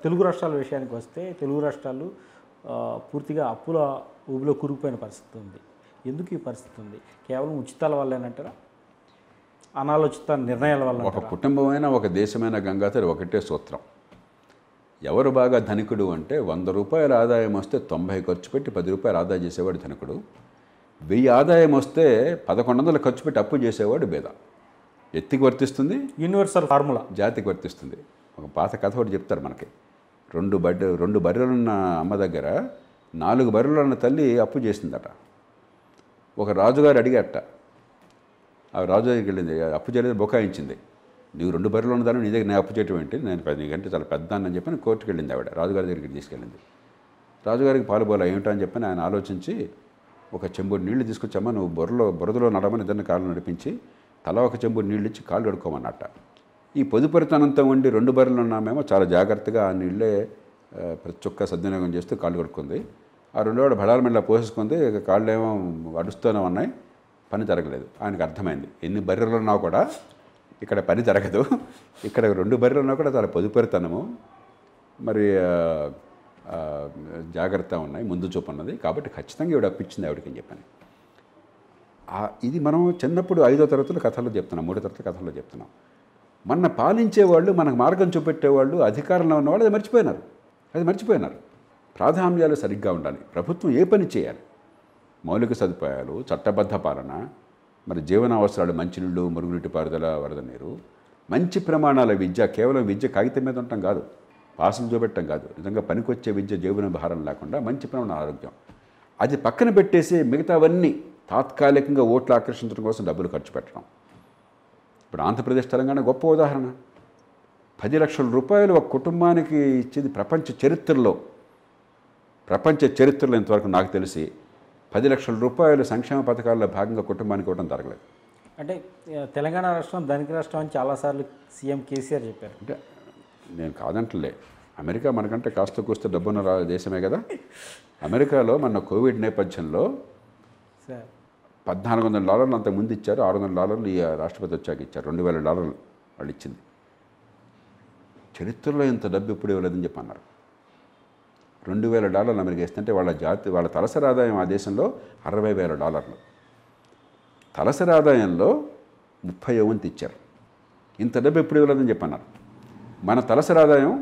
తెలుగు రాష్ట్రాల విషయానికి వస్తే తెలుగు రాష్ట్రాలు ఆ, పూర్తిగా అప్పుల ఊబిలో కూరుకుపోయిన పరిస్థితి ఉంది ఎందుకు ఈ పరిస్థితి ఉంది కేవలం ఉచితాల వల్లేనంటారా అనాలోచిత నిర్ణయాల వల్ల ఒక కుటుంబమైన ఒక దేశమైన గంగాధర్ ఒకటే సూత్రం ఎవరు బాగా ధనికుడు అంటే వంద రూపాయల ఆదాయం వస్తే తొంభై ఖర్చు పెట్టి పది రూపాయలు ఆదాయం చేసేవాడు ధనికుడు వెయ్యి ఆదాయం వస్తే పదకొండు వందలు ఖర్చు పెట్టి అప్పు చేసేవాడు బేద ఎత్తికి వర్తిస్తుంది యూనివర్సల్ ఫార్ములా జాతికి వర్తిస్తుంది ఒక పాత కథ ఒకటి చెప్తారు మనకి రెండు బడ్డ రెండు బర్రెలున్న అమ్మ దగ్గర నాలుగు బర్రెలున్న తల్లి అప్పు చేసిందట ఒక రాజుగారు అడిగాట ఆ రాజు దగ్గరికి వెళ్ళింది అప్పు చేయలేదు బొకాయించింది నీవు రెండు బర్రెలు ఉన్నదాన్ని నీ దగ్గర నేను అప్పు చేయటం ఏంటి నేను పది గంట చాలా పెద్ద అని చెప్పి కోర్టుకు వెళ్ళింది ఆవిడ రాజుగారి దగ్గరికి తీసుకెళ్ళింది రాజుగారికి పాలు పోలా ఏమిటో అని చెప్పి ఆయన ఆలోచించి ఒక చెంబుడు నీళ్లు తీసుకొచ్చమ్మా నువ్వు బుర్రలో బురదలో నడమని ఇద్దరిని కాళ్ళు నడిపించి తల ఒక చెంబుడు నీళ్ళు ఇచ్చి కాళ్ళు కడుక్కోమన్నట్ట ఈ పొదుపరితనంతో ఉండి రెండు బర్రెలు ఉన్నామేమో చాలా జాగ్రత్తగా ఆ నీళ్ళే ఆ, ప్రతి చుక్క సద్వినియోగం చేస్తూ కాళ్ళు కడుక్కుంది ఆ రెండోవాడు బడాల మెల్ల పోసేసుకుంది ఇక కాళ్ళు ఏమో అడుస్తూనే ఉన్నాయి పని జరగలేదు ఆయనకు అర్థమైంది ఎన్ని బర్రెలు ఉన్నా కూడా ఇక్కడ పని జరగదు ఇక్కడ రెండు బర్రెలు ఉన్నా కూడా చాలా పొదుపరితనము మరి ఆ, ఆ, జాగ్రత్త ఉన్నాయి ముందు చూపు ఉన్నది కాబట్టి ఖచ్చితంగా ఈవిడ అప్పించింది ఆవిడకి అని చెప్పాను ఆ- ఇది మనం చిన్నప్పుడు ఐదో తరగతుల కథల్లో చెప్తున్నాం మూడో తరగతుల కథల్లో చెప్తున్నాం మన పాలించేవాళ్ళు మనకు మార్గం చూపెట్టేవాళ్ళు అధికారంలో ఉన్నవాళ్ళు అది మర్చిపోయినారు అది మర్చిపోయినారు ప్రాధాన్యాలు సరిగ్గా ఉండాలి ప్రభుత్వం ఏ పని చేయాలి మౌలిక సదుపాయాలు చట్టబద్ధ పాలన మరి జీవన అవసరాలు మంచినీళ్ళు మురుగునీటి పారుదల వరద నీరు మంచి ప్రమాణాల విద్య కేవలం విద్య కాగితం మీద ఉండటం కాదు పాసులు చూపెట్టడం కాదు నిజంగా పనికొచ్చే విద్య జీవన భారం లేకుండా మంచి ప్రమాణ ఆరోగ్యం అది పక్కన పెట్టేసి మిగతావన్నీ తాత్కాలికంగా ఓట్లు ఆకర్షించడం కోసం డబ్బులు ఖర్చు పెట్టడం ఇప్పుడు ఆంధ్రప్రదేశ్ తెలంగాణ గొప్ప ఉదాహరణ పది లక్షల రూపాయలు ఒక కుటుంబానికి ఇచ్చింది ప్రపంచ చరిత్రలో ప్రపంచ చరిత్రలో ఇంతవరకు నాకు తెలిసి పది లక్షల రూపాయలు సంక్షేమ పథకాల్లో భాగంగా కుటుంబానికి ఇవ్వడం జరగలేదు అంటే ఆ, తెలంగాణ రాష్ట్రం ధనిక రాష్ట్రం అని చాలాసార్లు సీఎం కేసీఆర్ చెప్పారు అంటే నేను కాదంటలే అమెరికా మనకంటే కాస్త కూస్త డబ్బున్న రా దేశమే కదా అమెరికాలో మన కోవిడ్ నేపథ్యంలో సార్ పద్నాలుగు వందల డాలర్లు అంత ముందు ఇచ్చారు ఆరు వందల డాలర్లు ఈ రాష్ట్రపతి వచ్చాక ఇచ్చారు రెండు వేల డాలర్లు వాళ్ళు ఇచ్చింది చరిత్రలో ఇంత డబ్బు ఎప్పుడు ఇవ్వలేదని చెప్పి అన్నారు రెండు వేల డాలర్లు అమెరికా ఇస్తుంటే వాళ్ళ జాతి వాళ్ళ తలసరి ఆదాయం ఆ దేశంలో అరవై వేల డాలర్లు తలసరి ఆదాయంలో ముప్పై వంతు ఇచ్చారు ఇంత డబ్బు ఎప్పుడు ఇవ్వలేదని చెప్పన్నారు మన తలసరి ఆదాయం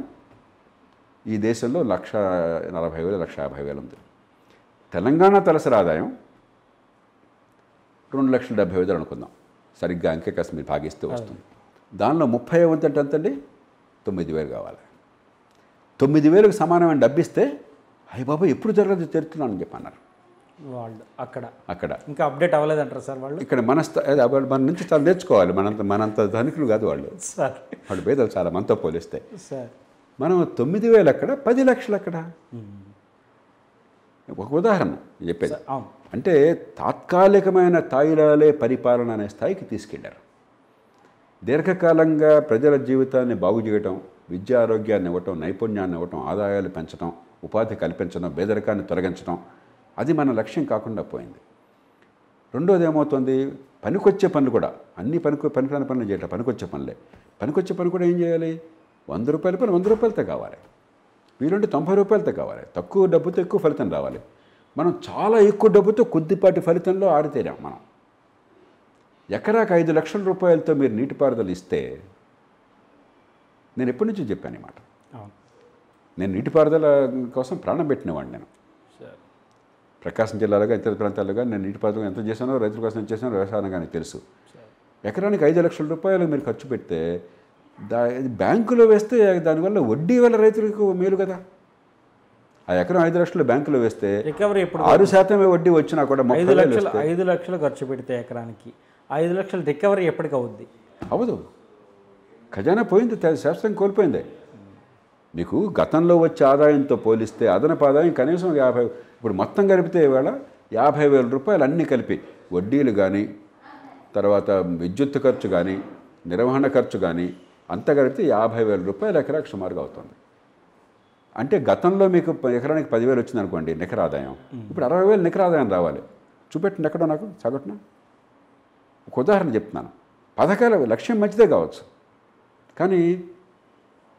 ఈ దేశంలో లక్ష నలభై వేలు లక్ష యాభై వేలు ఉంది తెలంగాణ తలసరి ఆదాయం రెండు లక్షల డెబ్బై వేలు అనుకుందాం సరిగ్గా అంకె కాస్త మీరు భాగిస్తే వస్తుంది దానిలో ముప్పై వంతు అంటే ఎంతండి తొమ్మిది వేలు కావాలి తొమ్మిది వేలకు సమానమైన డబ్బిస్తే అయ్య బాబా ఎప్పుడు జరగదు తెరుతున్నాను అని చెప్పి అన్నారు వాళ్ళు అక్కడ అక్కడ ఇంకా అప్డేట్ అవ్వలేదంటారు సార్ వాళ్ళు ఇక్కడ మన స్థా- అదే వాళ్ళు మన నుంచి చాలా నేర్చుకోవాలి మనంత మనంత ధనికులు కాదు వాళ్ళు సార్ వాళ్ళు పేదలు చాలా మనతో పోలిస్తే సార్ మనం తొమ్మిది వేలు అక్కడ పది లక్షలు అక్కడ ఒక ఉదాహరణ చెప్పేది అవును అంటే తాత్కాలికమైన తాయిలాలే పరిపాలన అనే స్థాయికి తీసుకెళ్లారు దీర్ఘకాలంగా ప్రజల జీవితాన్ని బాగు చేయటం విద్యా ఆరోగ్యాన్ని ఇవ్వటం నైపుణ్యాన్ని ఇవ్వటం ఆదాయాలు పెంచడం ఉపాధి కల్పించడం పేదరికాన్ని తొలగించడం అది మన లక్ష్యం కాకుండా పోయింది రెండోది ఏమవుతుంది పనికొచ్చే పనులు కూడా అన్ని పనికి పనికిరాని పనులు చేయటం పనికొచ్చే పనులే పనికొచ్చే పని కూడా ఏం చేయాలి వంద రూపాయల పని వంద రూపాయలతో కావాలి వీలుంటే తొంభై రూపాయలతో కావాలి తక్కువ డబ్బుతో ఎక్కువ ఫలితం రావాలి మనం చాలా ఎక్కువ డబ్బుతో కొద్దిపాటి ఫలితంలో ఆరితేరాం మనం ఎకరాకు ఐదు లక్షల రూపాయలతో మీరు నీటిపారుదల ఇస్తే నేను ఎప్పటి నుంచో చెప్పాను ఈ మాట అవును నేను నీటిపారుదల కోసం ప్రాణం పెట్టినవాడిని నేను సార్ ప్రకాశం జిల్లాలుగా ఇతర ప్రాంతాలుగా నేను నీటిపారుదల ఎంత చేశానో రైతుల కోసం ఎంత చేశానో వ్యవసాయం కానీ తెలుసు ఎకరానికి ఐదు లక్షల రూపాయలు మీరు ఖర్చు పెడితే దా ఇది బ్యాంకులో వేస్తే దానివల్ల వడ్డీ వల్ల రైతులకు మేలు కదా ఆ ఎకరం ఐదు లక్షలు బ్యాంకులో వేస్తే రికవరీ ఎప్పుడు ఆరు శాతమే వడ్డీ వచ్చినా కూడా ముప్పై ఐదు వేలు లక్షలు వస్తే ఐదు లక్షలు ఖర్చు పెడితే ఎకరానికి ఐదు లక్షలు రికవరీ ఎప్పటికి అవుద్ది అవదు ఖజానా పోయింది తే- శాస్త్రం కోల్పోయింది మీకు గతంలో వచ్చే ఆదాయంతో పోలిస్తే అదనపు ఆదాయం కనీసం యాభై ఇప్పుడు మొత్తం కలిపితే ఇవాళ యాభై వేల రూపాయలు అన్నీ కలిపి వడ్డీలు కానీ తర్వాత విద్యుత్ ఖర్చు కానీ నిర్వహణ ఖర్చు కానీ అంతా కలిపితే యాభై వేల రూపాయలు ఎకరాకు సుమారుగా అవుతుంది అంటే గతంలో మీకు ప- ఎకరానికి పదివేలు వచ్చింది అనుకోండి నికర ఆదాయం ఇప్పుడు అరవై వేలు నికర ఆదాయం రావాలి చూపెట్టండి ఎక్కడో నాకు సగటున ఒక ఉదాహరణ చెప్తున్నాను పథకాల లక్ష్యం మంచిదే కావచ్చు కానీ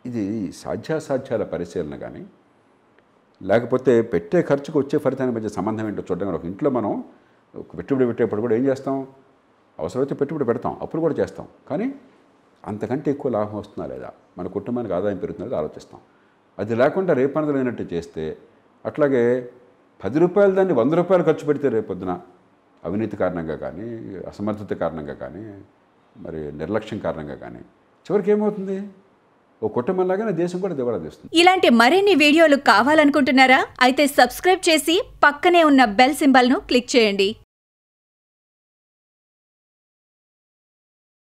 ఇది సాధ్యాసాధ్యాల పరిశీలన కానీ లేకపోతే పెట్టే ఖర్చుకు వచ్చే ఫలితానికి మధ్య సంబంధం ఏంటో చూడడం కానీ ఒక ఇంట్లో మనం ఒక పెట్టుబడి పెట్టేప్పుడు కూడా ఏం చేస్తాం అవసరమైతే పెట్టుబడి పెడతాం అప్పుడు కూడా చేస్తాం కానీ అంతకంటే ఎక్కువ లాభం వస్తుందా లేదా మన కుటుంబానికి ఆదాయం పెరుగుతుందా లేదా ఆలోచిస్తాం అది లేకుండా రేపనదలైనట్టు చేస్తే అట్లాగే పది రూపాయలు దాన్ని వంద రూపాయలు ఖర్చు పెడితే రేపొద్దున అవినీతి కారణంగా కానీ అసమర్థత కారణంగా కానీ మరి నిర్లక్ష్యం కారణంగా కానీ చివరికి ఏమవుతుంది ఓ కుటుంబంలాగానే దేశం కూడా దిగడదీస్తుంది ఇలాంటి మరిన్ని వీడియోలు కావాలనుకుంటున్నారా అయితే సబ్స్క్రైబ్ చేసి పక్కనే ఉన్న బెల్ సింబల్ను క్లిక్ చేయండి